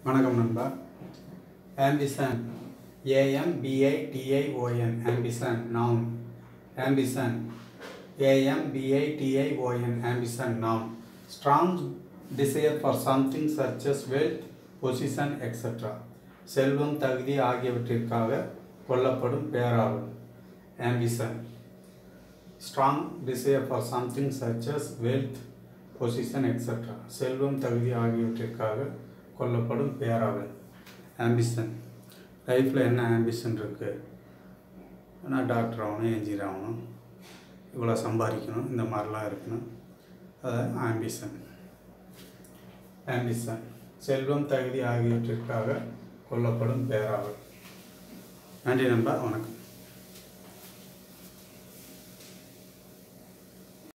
வணக்கம் நண்பா ambition ஏஎம்பிஐடிஐஓஎன் ambition noun ambition ஏஎம்பிஐடிஐஓஎன் ambition noun strong desire for something such as wealth position etcetera செல்வம் தகுதி ஆகியவற்றிற்காக கொல்லப்படும் பேராவல் ambition strong desire for something such as wealth position etcetera செல்வம் தகுதி ஆகியவற்றிற்காக கொல்லப்படும் பேராவல் ambition லைஃப்பில் என்ன ambition இருக்குது நான் டாக்டர் ஆகணும் என்ஜினியர் ஆகணும் இவ்வளோ சம்பாதிக்கணும் இந்த மாதிரிலாம் இருக்கணும் அதான் ஆம்பிஷன் ஆம்பிஷன் செல்வம் தகுதி ஆகியவற்றிற்காக கொல்லப்படும் பேராவல் நன்றி நண்பா வணக்கம்